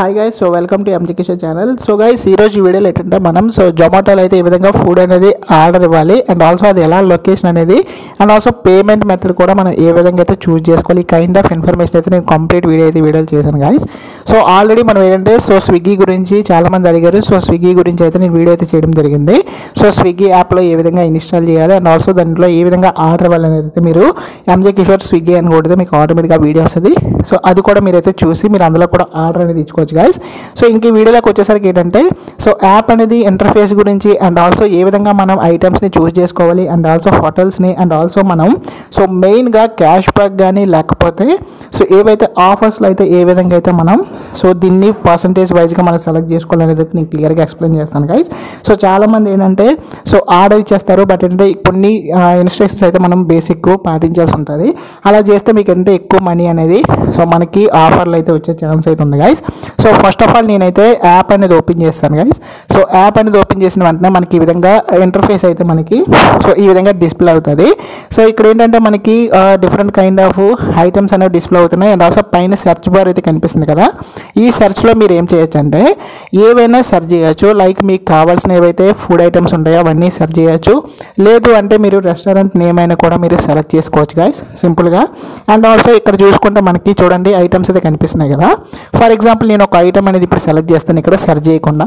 hi guys so welcome to MG Kishore channel so guys ఈరోజు ఈ వీడియోలో ఏంటంటే మనం సో జొమాటోలో అయితే ఈ విధంగా ఫుడ్ అనేది ఆర్డర్ ఇవ్వాలి అండ్ ఆల్సో అది ఎలా లొకేషన్ అనేది అండ్ ఆల్సో పేమెంట్ మెథడ్ కూడా మనం ఏ విధంగా అయితే చూస్ చేసుకోవాలి ఈ కైండ్ ఆఫ్ ఇన్ఫర్మేషన్ అయితే నేను కంప్లీట్ వీడియో అయితే వీడియోలు చేశాను గైస్ సో ఆల్రెడీ మనం ఏంటంటే సో స్విగ్గీ గురించి చాలామంది అడిగారు సో స్విగ్గీ గురించి అయితే నేను వీడియో అయితే చేయడం జరిగింది సో స్విగ్గీ యాప్లో ఏ విధంగా ఇన్స్టాల్ చేయాలి అండ్ ఆల్సో దాంట్లో ఏ విధంగా ఆర్డర్ ఇవ్వాలనేది అయితే మీరు ఎంజే కిషోర్ స్విగ్గీ అని కొడితే మీకు ఆటోమేటిక్గా వీడియో వస్తుంది సో అది కూడా మీరైతే చూసి మీరు అందులో కూడా ఆర్డర్ అనేది ఇచ్చుకోవచ్చు గాయస్ సో ఇంక ఈ వీడియోలోకి వచ్చేసరికి ఏంటంటే సో యాప్ అనేది ఇంటర్ఫేస్ గురించి అండ్ ఆల్సో ఏ విధంగా మనం ఐటమ్స్ని చూస్ చేసుకోవాలి అండ్ ఆల్సో హోటల్స్ని అండ్ ఆల్సో మనం సో మెయిన్గా క్యాష్ బ్యాక్ కానీ లేకపోతే సో ఏవైతే ఆఫర్స్లో అయితే ఏ విధంగా అయితే మనం సో దీన్ని పర్సంటేజ్ వైజ్గా మనం సెలెక్ట్ చేసుకోవాలనేది అయితే నేను క్లియర్గా ఎక్స్ప్లెయిన్ చేస్తాను గైస్ సో చాలామంది ఏంటంటే సో ఆర్డర్ ఇచ్చేస్తారు బట్ ఏంటంటే కొన్ని ఇన్స్ట్రక్షన్స్ అయితే మనం బేసిక్ పాటించాల్సి ఉంటుంది అలా చేస్తే మీకు అంటే ఎక్కువ మనీ అనేది సో మనకి ఆఫర్లు అయితే వచ్చే ఛాన్స్ అయితే ఉంది guys so first of all నేనైతే యాప్ అనేది ఓపెన్ చేస్తాను గైస్ సో యాప్ అనేది ఓపెన్ చేసిన వెంటనే మనకి ఈ విధంగా ఇంటర్ఫేస్ అయితే మనకి సో ఈ విధంగా డిస్ప్లే అవుతుంది సో ఇక్కడ ఏంటంటే మనకి డిఫరెంట్ కైండ్ ఆఫ్ ఐటమ్స్ అనేవి డిస్ప్లే అవుతున్నాయి అండ్ ఆల్సో పైన సెర్చ్ బార్ అయితే కనిపిస్తుంది కదా ఈ సెర్చ్లో మీరు ఏం చేయొచ్చు అంటే ఏవైనా సెర్చ్ చేయొచ్చు లైక్ మీకు కావాల్సిన ఏవైతే ఫుడ్ ఐటమ్స్ ఉంటాయో అవన్నీ సెర్చ్ చేయొచ్చు లేదు అంటే మీరు రెస్టారెంట్ నేమ్ అయినా కూడా మీరు సెలెక్ట్ చేసుకోవచ్చు గాయస్ సింపుల్గా అండ్ ఆల్సో ఇక్కడ చూసుకుంటే మనకి చూడండి ఐటమ్స్ అయితే కనిపిస్తున్నాయి కదా ఫర్ ఎగ్జాంపుల్ నేను ఒక ఐటమ్ అనేది ఇప్పుడు సెలెక్ట్ చేస్తాను ఇక్కడ సెర్చ్ చేయకుండా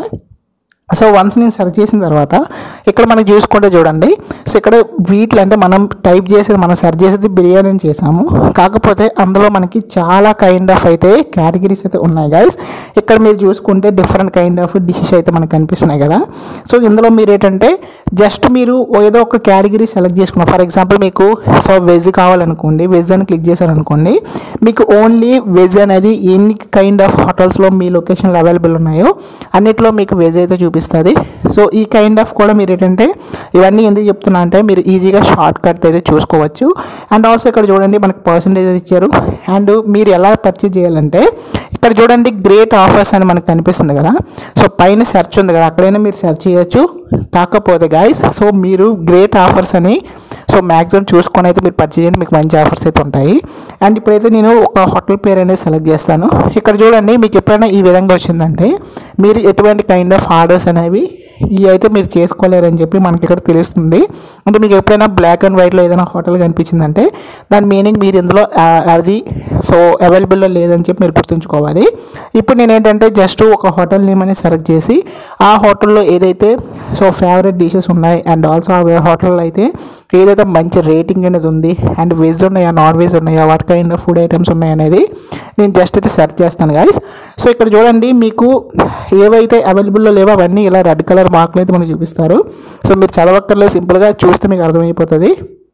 సో వన్స్ నేను సెర్చ్ చేసిన తర్వాత ఇక్కడ మనం చూసుకుంటే చూడండి సో ఇక్కడ వీటిలో అంటే మనం టైప్ చేసేది మనం సెర్చ్ చేసేది బిర్యానీ అని చేసాము కాకపోతే అందులో మనకి చాలా కైండ్ ఆఫ్ అయితే కేటగిరీస్ అయితే ఉన్నాయి గైస్ ఇక్కడ మీరు చూసుకుంటే డిఫరెంట్ కైండ్ ఆఫ్ డిషెస్ అయితే మనకు కనిపిస్తున్నాయి కదా సో ఇందులో మీరు ఏంటంటే జస్ట్ మీరు ఏదో ఒక కేటగిరీ సెలెక్ట్ చేసుకున్నారు ఫర్ ఎగ్జాంపుల్ మీకు సో వెజ్ కావాలనుకోండి వెజ్ అని క్లిక్ చేశారనుకోండి మీకు ఓన్లీ వెజ్ అనేది ఎన్ని కైండ్ ఆఫ్ హోటల్స్లో మీ లొకేషన్లో అవైలబుల్ ఉన్నాయో అన్నిట్లో మీకు వెజ్ అయితే చూపిస్తుంది సో ఈ కైండ్ ఆఫ్ కూడా మీరు ఏంటంటే ఇవన్నీ ఎందుకు చెప్తున్నా అంటే మీరు ఈజీగా షార్ట్ కట్ అయితే చూసుకోవచ్చు అండ్ ఆల్సో ఇక్కడ చూడండి మనకి పర్సంటేజ్ అయితే ఇచ్చారు అండ్ మీరు ఎలా పర్చేజ్ చేయాలంటే ఇక్కడ చూడండి గ్రేట్ ఆఫర్స్ అని మనకు కనిపిస్తుంది కదా సో పైన సెర్చ్ ఉంది కదా అక్కడైనా మీరు సెర్చ్ చేయొచ్చు కాకపోతే గాయస్ సో మీరు గ్రేట్ ఆఫర్స్ అని సో మ్యాక్సిమం చూసుకొని అయితే మీరు పర్చేజ్ చేయండి మీకు మంచి ఆఫర్స్ అయితే ఉంటాయి అండ్ ఇప్పుడైతే నేను ఒక హోటల్ పేరు అనేది సెలెక్ట్ చేస్తాను ఇక్కడ చూడండి మీకు ఎప్పుడైనా ఈ విధంగా వచ్చిందంటే మీరు ఎటువంటి కైండ్ ఆఫ్ ఆర్డర్స్ అనేవి ఇవి అయితే మీరు చేసుకోలేరని చెప్పి మనకి ఇక్కడ తెలుస్తుంది అంటే మీకు ఎప్పుడైనా బ్లాక్ అండ్ వైట్లో ఏదైనా హోటల్ కనిపించిందంటే దాని మీనింగ్ మీరు ఇందులో ఆ, అది సో అవైలబుల్లో లేదని చెప్పి మీరు గుర్తుంచుకోవాలి ఇప్పుడు నేను ఏంటంటే జస్ట్ ఒక హోటల్ నేమ్ అనేది సెలెక్ట్ చేసి ఆ హోటల్లో ఏదైతే సో ఫేవరెట్ డిషెస్ ఉన్నాయి అండ్ ఆల్సో ఆ హోటల్లో అయితే ఏదైతే మంచి రేటింగ్ అనేది ఉంది అండ్ వెజ్ ఉన్నాయా నాన్ వెజ్ ఉన్నాయా what kind of food items ఉన్నాయి అనేది నేను జస్ట్ అయితే సెర్చ్ చేస్తాను గాయస్ సో ఇక్కడ చూడండి మీకు ఏవైతే అవైలబుల్లో లేవో అవన్నీ ఇలా రెడ్ కలర్ మార్కులు అయితే మనకు చూపిస్తారు సో మీరు చదవక్కర్లేదు సింపుల్గా చూస్తే మీకు అర్థమైపోతుంది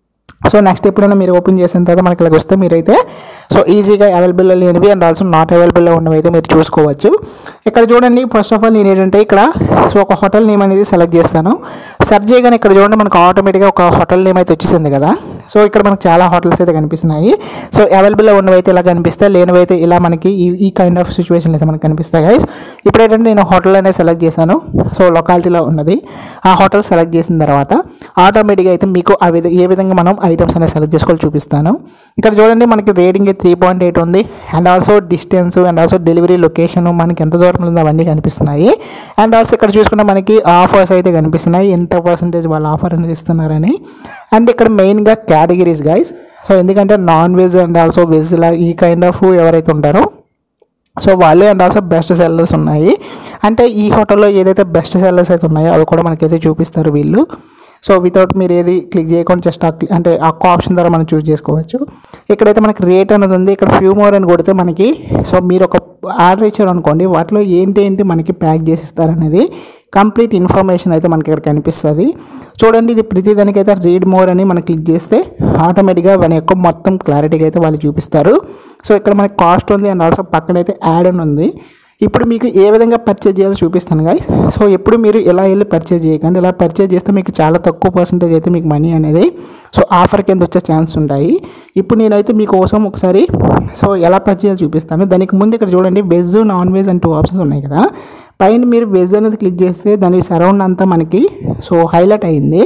సో నెక్స్ట్ ఎప్పుడైనా మీరు ఓపెన్ చేసిన తర్వాత మనకి ఇలాగ వస్తే మీరైతే సో ఈజీగా అవైలబుల్లో లేనివి అండ్ ఆల్సో నాట్ అవైలబుల్లో ఉన్నవి అయితే మీరు చూసుకోవచ్చు ఇక్కడ చూడండి ఫస్ట్ ఆఫ్ ఆల్ నేను ఏంటంటే ఇక్కడ సో ఒక హోటల్ నేమ్ అనేది సెలెక్ట్ చేస్తాను సెర్చ్ చేయగానే ఇక్కడ చూడండి మనకు ఆటోమేటిక్గా ఒక హోటల్ నేమ్ అయితే వచ్చేసింది కదా సో ఇక్కడ మనకు చాలా హోటల్స్ అయితే కనిపిస్తున్నాయి సో అవైలబుల్లో ఉన్నవి అయితే ఇలా కనిపిస్తాయి లేనివి అయితే ఇలా మనకి ఈ ఈ కైండ్ ఆఫ్ సిచ్యువేషన్ అయితే మనకు కనిపిస్తాయి గైస్ ఇప్పుడు ఏంటంటే నేను హోటల్ అనేది సెలెక్ట్ చేశాను సో లొకాలిటీలో ఉన్నది ఆ హోటల్ సెలెక్ట్ చేసిన తర్వాత ఆటోమేటిక్గా అయితే మీకు ఆ విధ ఏ విధంగా మనం ఐటమ్స్ అనేది సెలెక్ట్ చేసుకోవాలి చూపిస్తాను ఇక్కడ చూడండి మనకి రేటింగ్ త్రీ పాయింట్ ఎయిట్ ఉంది and also distance and also delivery location మనకి ఎంత దూరం ఉందో అవన్నీ కనిపిస్తున్నాయి అండ్ ఆల్సో ఇక్కడ చూసుకుంటే మనకి ఆఫర్స్ అయితే కనిపిస్తున్నాయి ఎంత పర్సంటేజ్ వాళ్ళు ఆఫర్ అనేది ఇస్తున్నారని అండ్ ఇక్కడ మెయిన్గా కేటగిరీస్ గైస్ సో ఎందుకంటే non veg and also veg ఇలా ఈ కైండ్ ఆఫ్ ఎవరైతే ఉంటారో సో వాళ్ళే అండ్ ఆల్సో బెస్ట్ సెల్లర్స్ ఉన్నాయి అంటే ఈ హోటల్లో ఏదైతే బెస్ట్ సెల్లర్స్ అయితే ఉన్నాయో అవి కూడా మనకైతే చూపిస్తారు వీళ్ళు సో వితౌట్ మీరు ఏది క్లిక్ చేయకుండా జస్ట్ ఆ క్లి- అంటే ఆ ఆప్షన్ ద్వారా మనం చూస్ చేసుకోవచ్చు ఇక్కడైతే మనకి రేట్ అనేది ఉంది ఇక్కడ ఫ్యూ మోర్ అని కొడితే మనకి సో మీరు ఒక ఆర్డర్ ఇచ్చారు అనుకోండి వాటిలో ఏంటి ఏంటి మనకి ప్యాక్ చేసి ఇస్తారనేది కంప్లీట్ ఇన్ఫర్మేషన్ అయితే మనకి ఇక్కడ కనిపిస్తుంది చూడండి ఇది ప్రతిదానికైతే రీడ్ మోర్ అని మనం క్లిక్ చేస్తే ఆటోమేటిక్గా మన యొక్క మొత్తం క్లారిటీగా అయితే వాళ్ళు చూపిస్తారు సో ఇక్కడ మనకి కాస్ట్ ఉంది అండ్ ఆల్సో పక్కన అయితే యాడ్ అని ఉంది ఇప్పుడు మీకు ఏ విధంగా పర్చేజ్ చేయాలో చూపిస్తాను గాయస్ సో ఎప్పుడు మీరు ఇలా వెళ్ళి పర్చేజ్ చేయకండి ఇలా పర్చేజ్ చేస్తే మీకు చాలా తక్కువ పర్సెంటేజ్ అయితే మీకు మనీ అనేది సో ఆఫర్ కింద వచ్చే ఛాన్స్ ఉంటాయి ఇప్పుడు నేనైతే మీకోసం ఒకసారి సో ఎలా పర్చేజ్ చేయాలో చూపిస్తాను దానికి ముందు ఇక్కడ చూడండి veg non veg and two options ఉన్నాయి కదా పైన మీరు వెజ్ అనేది క్లిక్ చేస్తే దాని సరౌండ్ అంతా మనకి సో హైలైట్ అయింది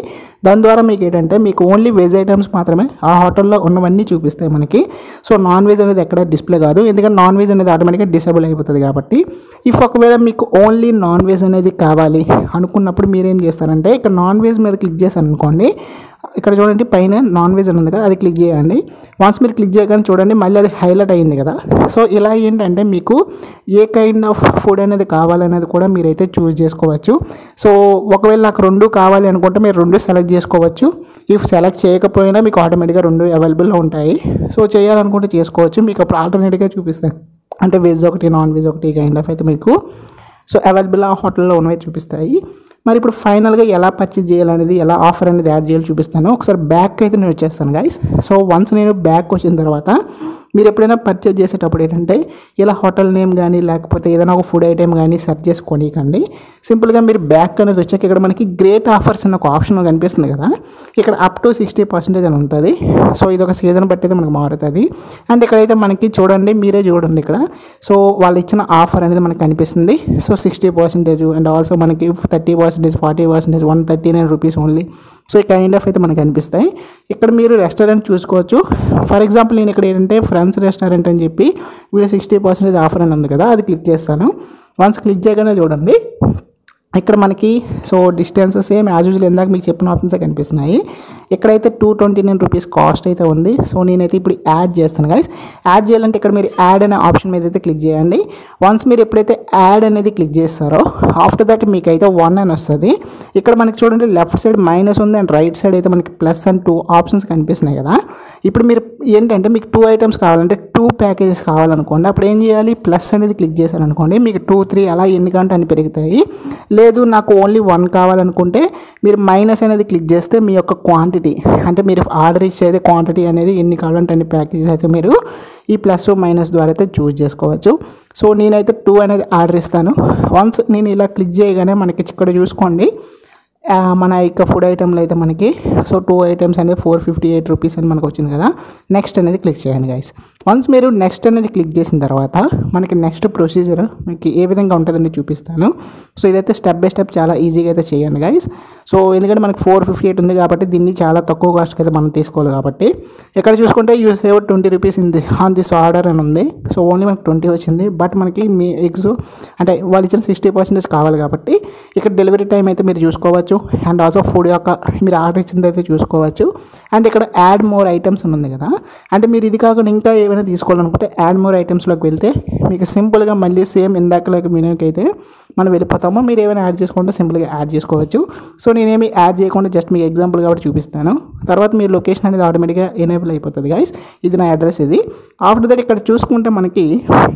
దాని ద్వారా మీకు ఏంటంటే మీకు ఓన్లీ వెజ్ ఐటమ్స్ మాత్రమే ఆ హోటల్లో ఉన్నవన్నీ చూపిస్తాయి మనకి సో నాన్ వెజ్ అనేది ఎక్కడ డిస్ప్లే కాదు ఎందుకంటే నాన్ వెజ్ అనేది ఆటోమేటిక్గా డిసేబుల్ అయిపోతుంది కాబట్టి ఇఫ్ ఒకవేళ మీకు ఓన్లీ నాన్ వెజ్ అనేది కావాలి అనుకున్నప్పుడు మీరేం చేస్తారంటే ఇక్కడ నాన్ వెజ్ మీద క్లిక్ చేశారు అనుకోండి ఇక్కడ చూడండి పైన నాన్ వెజ్ అని ఉంది కదా అది క్లిక్ చేయండి వన్స్ మీరు క్లిక్ చేయగానే చూడండి మళ్ళీ అది హైలైట్ అయింది కదా సో ఇలా ఏంటంటే మీకు ఏ కైండ్ ఆఫ్ ఫుడ్ అనేది కావాలనేది కూడా మీరైతే చూస్ చేసుకోవచ్చు సో ఒకవేళ నాకు రెండు కావాలి అనుకుంటే మీరు రెండు సెలెక్ట్ చేసుకోవచ్చు ఇఫ్ సెలెక్ట్ చేయకపోయినా మీకు ఆటోమేటిక్గా రెండు అవైలబుల్లో ఉంటాయి సో చేయాలనుకుంటే చేసుకోవచ్చు మీకు అప్పుడు ఆల్టర్నేట్గా చూపిస్తాయి అంటే వెజ్ ఒకటి నాన్ వెజ్ ఒకటి కైండ్ ఆఫ్ అయితే మీకు సో అవైలబుల్ ఆ హోటల్లో ఉన్నవి చూపిస్తాయి మరి ఇప్పుడు ఫైనల్గా ఎలా పర్చేజ్ చేయాలనేది ఎలా ఆఫర్ అనేది యాడ్ చేయాలో చూపిస్తాను ఒకసారి బ్యాక్ అయితే నేను వచ్చేస్తాను గైస్ సో వన్స్ నేను బ్యాక్ వచ్చిన తర్వాత మీరు ఎప్పుడైనా పర్చేజ్ చేసేటప్పుడు ఏంటంటే ఇలా హోటల్ నేమ్ కానీ లేకపోతే ఏదైనా ఒక ఫుడ్ ఐటెం కానీ సెర్చ్ చేసుకోనీకండి సింపుల్గా మీరు బ్యాక్ అనేది వచ్చాక ఇక్కడ మనకి గ్రేట్ ఆఫర్స్ అన్న ఒక ఆప్షన్ కనిపిస్తుంది కదా ఇక్కడ అప్ టు సిక్స్టీ పర్సెంటేజ్ అని ఉంటుంది సో ఇది ఒక సీజన్ బట్టి అయితే మనకు మారుతుంది అండ్ ఇక్కడైతే మనకి చూడండి మీరే చూడండి ఇక్కడ సో వాళ్ళు ఇచ్చిన ఆఫర్ అనేది మనకు కనిపిస్తుంది so sixty percentage and also మనకి thirty percentage forty percentage one thirty nine rupees only so ఈ కైండ్ ఆఫ్ అయితే మనకు కనిపిస్తాయి ఇక్కడ మీరు రెస్టారెంట్ చూసుకోవచ్చు ఫర్ ఎగ్జాంపుల్ నేను ఇక్కడ ఏంటంటే ఫ్రెండ్స్ రెస్టారెంట్ అని చెప్పి వీళ్ళు సిక్స్టీ పర్సెంటేజ్ ఆఫర్ అని ఉంది కదా అది క్లిక్ చేస్తాను వన్స్ క్లిక్ చేయగానే చూడండి ఇక్కడ మనకి so distance same as usual ఇందాక మీకు చెప్పిన ఆప్షన్స్ కనిపిస్తున్నాయి ఇక్కడైతే two twenty nine rupees cost అయితే ఉంది సో నేనైతే ఇప్పుడు యాడ్ చేస్తాను గైస్ యాడ్ చేయాలంటే ఇక్కడ మీరు యాడ్ అనే ఆప్షన్ మీద అయితే క్లిక్ చేయండి వన్స్ మీరు ఎప్పుడైతే యాడ్ అనేది క్లిక్ చేస్తారో ఆఫ్టర్ దట్ మీకు అయితే వన్ అని వస్తుంది ఇక్కడ మనకి చూడండి లెఫ్ట్ సైడ్ మైనస్ ఉంది అండ్ రైట్ సైడ్ అయితే మనకి ప్లస్ అండ్ టూ ఆప్షన్స్ కనిపిస్తున్నాయి కదా ఇప్పుడు మీరు ఏంటంటే మీకు టూ ఐటమ్స్ కావాలంటే టూ ప్యాకేజెస్ కావాలనుకోండి అప్పుడు ఏం చేయాలి ప్లస్ అనేది క్లిక్ చేశారనుకోండి మీకు టూ త్రీ అలా ఎన్ని కంటే అని పెరుగుతాయి లేదు నాకు ఓన్లీ వన్ కావాలనుకుంటే మీరు మైనస్ అనేది క్లిక్ చేస్తే మీ యొక్క క్వాంటిటీ అంటే మీరు ఆర్డర్ ఇచ్చేది క్వాంటిటీ అనేది ఎన్ని కావాలంటే అన్ని ప్యాకేజెస్ అయితే మీరు ఈ ప్లస్ మైనస్ ద్వారా అయితే చూస్ చేసుకోవచ్చు సో నేనైతే టూ అనేది ఆర్డర్ ఇస్తాను వన్స్ నేను ఇలా క్లిక్ చేయగానే మనకి ఇక్కడ చూసుకోండి ఆ, మన యొక్క ఫుడ్ ఐటెంలో అయితే మనకి సో టూ ఐటమ్స్ అనేది ఫోర్ ఫిఫ్టీ ఎయిట్ రూపీస్ అని మనకు వచ్చింది కదా నెక్స్ట్ అనేది క్లిక్ చేయండి గైస్ వన్స్ మీరు నెక్స్ట్ అనేది క్లిక్ చేసిన తర్వాత మనకి నెక్స్ట్ ప్రొసీజర్ మీకు ఏ విధంగా ఉంటుందని చూపిస్తాను సో ఇదైతే స్టెప్ బై స్టెప్ చాలా ఈజీగా అయితే చేయండి గైస్ సో ఎందుకంటే మనకి ఫోర్ ఫిఫ్టీ ఎయిట్ ఉంది కాబట్టి దీన్ని చాలా తక్కువ కాస్ట్కి అయితే మనం తీసుకోవాలి కాబట్టి ఇక్కడ చూసుకుంటే you save twenty rupees in the on this order అని ఉంది సో ఓన్లీ మనకి ట్వంటీ వచ్చింది బట్ మనకి మీ ఎగ్స్ అంటే వాళ్ళు ఇచ్చిన సిక్స్టీ పర్సెంటేజ్ కావాలి కాబట్టి ఇక్కడ డెలివరీ టైం అయితే మీరు చూసుకోవచ్చు అండ్ ఆల్సో ఫుడ్ యొక్క మీరు ఆర్డర్ ఇచ్చింది అయితే చూసుకోవచ్చు అండ్ ఇక్కడ యాడ్ మోర్ ఐటమ్స్ అని ఉంది కదా అంటే మీరు ఇది కాకుండా ఇంకా ఏమైనా తీసుకోవాలనుకుంటే యాడ్ మోర్ ఐటమ్స్లోకి వెళ్తే మీకు సింపుల్గా మళ్ళీ సేమ్ ఇందాకలాగా మెనూకి అయితే మనం వెళ్ళిపోతాము మీరు ఏమైనా యాడ్ చేసుకుంటే సింపుల్గా యాడ్ చేసుకోవచ్చు సో నేనేమి యాడ్ చేయకుండా జస్ట్ మీకు ఎగ్జాంపుల్ కాబట్టి చూపిస్తాను తర్వాత మీ లొకేషన్ అనేది ఆటోమేటిక్గా ఎనేబుల్ అయిపోతుంది గైస్ ఇది నా అడ్రస్ ఇది ఆఫ్టర్ దట్ ఇక్కడ చూసుకుంటే మనకి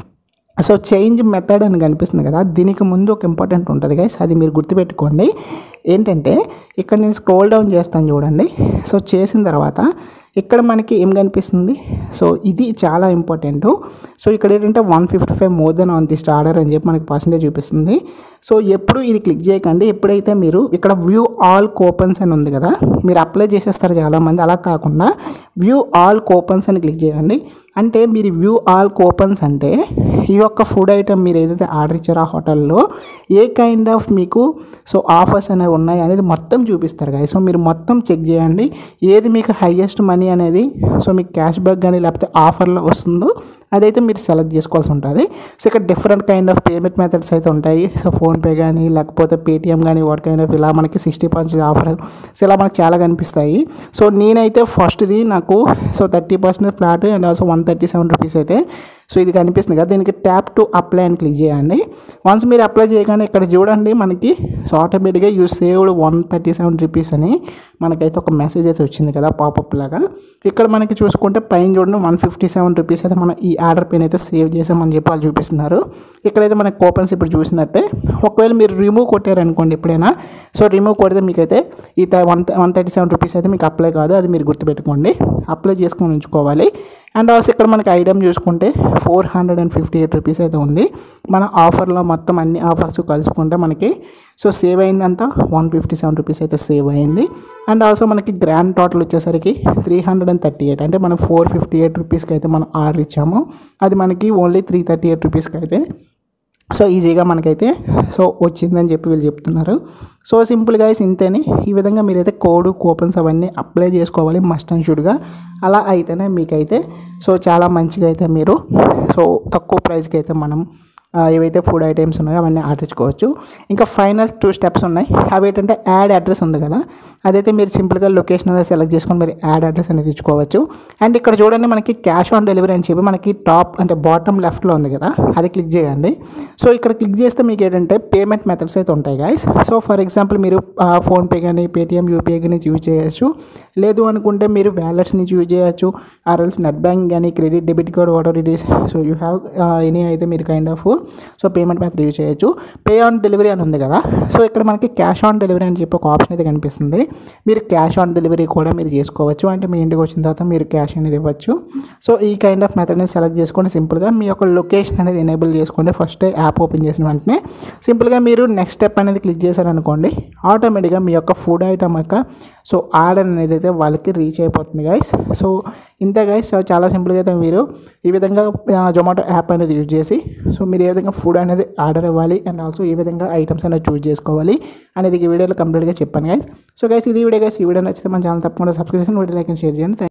సో చేంజ్ మెథడ్ అని కనిపిస్తుంది కదా దీనికి ముందు ఒక ఇంపార్టెంట్ ఉంటుంది గైస్ అది మీరు గుర్తుపెట్టుకోండి ఏంటంటే ఇక్కడ నేను స్క్రోల్ డౌన్ చేస్తాను చూడండి సో చేసిన తర్వాత ఇక్కడ మనకి ఏం కనిపిస్తుంది సో ఇది చాలా ఇంపార్టెంట్ సో ఇక్కడ ఏంటంటే one fifty five more than on this order అని చెప్పి మనకి పర్సంటేజ్ చూపిస్తుంది సో ఎప్పుడు ఇది క్లిక్ చేయకండి ఎప్పుడైతే మీరు ఇక్కడ వ్యూ ఆల్ కూపన్స్ అని ఉంది కదా మీరు అప్లై చేసేస్తారు చాలామంది అలా కాకుండా వ్యూ ఆల్ కూపన్స్ అని క్లిక్ చేయండి అంటే మీరు వ్యూ ఆల్ కూపన్స్ అంటే ఈ యొక్క ఫుడ్ ఐటమ్ మీరు ఏదైతే ఆర్డర్ ఇచ్చారో ఆ హోటల్లో ఏ కైండ్ ఆఫ్ మీకు సో ఆఫర్స్ అనేవి ఉన్నాయి అనేది మొత్తం చూపిస్తారు కదా సో మీరు మొత్తం చెక్ చేయండి ఏది మీకు హైయెస్ట్ మనీ అనేది సో మీకు క్యాష్ బ్యాక్ కానీ లేకపోతే ఆఫర్లో వస్తుందో అదైతే మీరు సెలెక్ట్ చేసుకోవాల్సి ఉంటుంది సో ఇక్కడ different kind of payment methods అయితే ఉంటాయి సో ఫోన్పే కానీ లేకపోతే పేటిఎం కానీ వాట్ కైండ్ ఆఫ్ ఇలా మనకి సిక్స్టీ పర్సెంట్ ఆఫర్ సో ఇలా మనకి చాలా కనిపిస్తాయి సో నేనైతే ఫస్ట్ది నాకు so thirty percent flat and also one thirty seven rupees అయితే సో ఇది కనిపిస్తుంది కదా దీనికి ట్యాప్ టు అప్లై అని క్లిక్ చేయండి వన్స్ మీరు అప్లై చేయగానే ఇక్కడ చూడండి మనకి సో ఆటోమేటిక్గా you saved one thirty seven rupees అని మనకైతే ఒక మెసేజ్ అయితే వచ్చింది కదా పాపప్ లాగా ఇక్కడ మనకి చూసుకుంటే పైన చూడండి వన్ ఫిఫ్టీ సెవెన్ రూపీస్ అయితే మనం ఈ ఆర్డర్ పైన అయితే సేవ్ చేసామని చెప్పి వాళ్ళు చూపిస్తున్నారు ఇక్కడైతే మనకి కూపన్స్ ఇప్పుడు చూసినట్టే ఒకవేళ మీరు రిమూవ్ కొట్టారనుకోండి ఎప్పుడైనా సో రిమూవ్ కొడితే మీకైతే ఈ one one thirty seven rupees అయితే మీకు అప్లై కాదు అది మీరు గుర్తుపెట్టుకోండి అప్లై చేసుకొని ఉంచుకోవాలి అండ్ ఆల్సో ఇక్కడ మనకి ఐటమ్ చూసుకుంటే four hundred and fifty eight rupees అయితే ఉంది మన ఆఫర్లో మొత్తం అన్ని ఆఫర్స్ కలుసుకుంటే మనకి సో సేవ్ అయిందంతా వన్ ఫిఫ్టీ సెవెన్ రూపీస్ అయితే సేవ్ అయింది అండ్ ఆల్సో మనకి గ్రాండ్ టోటల్ వచ్చేసరికి three hundred and thirty eight అంటే మనం ఫోర్ ఫిఫ్టీ ఎయిట్ రూపీస్కి అయితే మనం ఆర్డర్ ఇచ్చాము అది మనకి ఓన్లీ త్రీ థర్టీ ఎయిట్ రూపీస్కి అయితే సో ఈజీగా మనకైతే సో వచ్చిందని చెప్పి వీళ్ళు చెప్తున్నారు సో సింపుల్గా ఇంతేని ఈ విధంగా మీరైతే కోడ్ కూపన్స్ అవన్నీ అప్లై చేసుకోవాలి మస్ట్ అండ్ షుడ్గా అలా అయితేనే మీకైతే సో చాలా మంచిగా అయితే మీరు సో తక్కువ ప్రైస్కి అయితే మనం ఆ, ఏవైతే ఫుడ్ ఐటమ్స్ ఉన్నాయో అవన్నీ ఆర్డర్చుకోవచ్చు ఇంకా ఫైనల్ టూ స్టెప్స్ ఉన్నాయి అవి ఏంటంటే యాడ్ అడ్రస్ ఉంది కదా అదైతే మీరు సింపుల్గా లొకేషన్ అనేది సెలెక్ట్ చేసుకొని మీరు యాడ్ అడ్రస్ అనేది ఇచ్చుకోవచ్చు అండ్ ఇక్కడ చూడండి మనకి క్యాష్ ఆన్ డెలివరీ అని చెప్పి మనకి టాప్ అంటే బాటమ్ లెఫ్ట్లో ఉంది కదా అది క్లిక్ చేయండి సో ఇక్కడ క్లిక్ చేస్తే మీకు ఏంటంటే పేమెంట్ మెథడ్స్ అయితే ఉంటాయి గాయస్ సో ఫర్ ఎగ్జాంపుల్ మీరు ఫోన్పే కానీ పేటిఎం యూపీఐ కానీ యూజ్ చేయొచ్చు లేదు అనుకుంటే మీరు వ్యాలెట్స్ నుంచి యూజ్ చేయొచ్చు ఆర్ఎల్స్ నెట్ బ్యాంక్ కానీ credit debit card whatever it is so you have any అయితే మీరు kind of so payment method use చేయొచ్చు పే ఆన్ డెలివరీ అని ఉంది కదా సో ఇక్కడ మనకి క్యాష్ ఆన్ డెలివరీ అని చెప్పి ఒక ఆప్షన్ అయితే కనిపిస్తుంది మీరు క్యాష్ ఆన్ డెలివరీ కూడా మీరు చేసుకోవచ్చు అంటే మీ ఇంటికి వచ్చిన తర్వాత మీరు క్యాష్ అనేది ఇవ్వచ్చు సో ఈ కైండ్ ఆఫ్ మెథడ్ని సెలెక్ట్ చేసుకొని సింపుల్గా మీ యొక్క లొకేషన్ అనేది ఎనేబుల్ చేసుకోండి ఫస్ట్ యాప్ ఓపెన్ చేసిన వెంటనే సింపుల్గా మీరు నెక్స్ట్ స్టెప్ అనేది క్లిక్ చేశారనుకోండి ఆటోమేటిక్గా మీ యొక్క ఫుడ్ ఐటమ్ యొక్క సో ఆర్డర్ అనేది అయితే వాళ్ళకి రీచ్ అయిపోతుంది గైస్ సో ఇంతే గైస్ సో చాలా సింపుల్గా అయితే మీరు ఈ విధంగా జొమాటో యాప్ అనేది యూజ్ చేసి సో మీరు ఏ విధంగా ఫుడ్ అనేది ఆర్డర్ ఇవ్వాలి అండ్ ఆల్సో ఏ విధంగా ఐటమ్స్ అనేది చూస్ చేసుకోవాలి అనేది ఈ వీడియోలో కంప్లీట్గా చెప్పాను గైస్ సో గైస్ ఇది వీడియో గైస్ ఈ వీడియో నచ్చితే మన ఛానల్ తప్పకుండా subscription video like and share చేయండి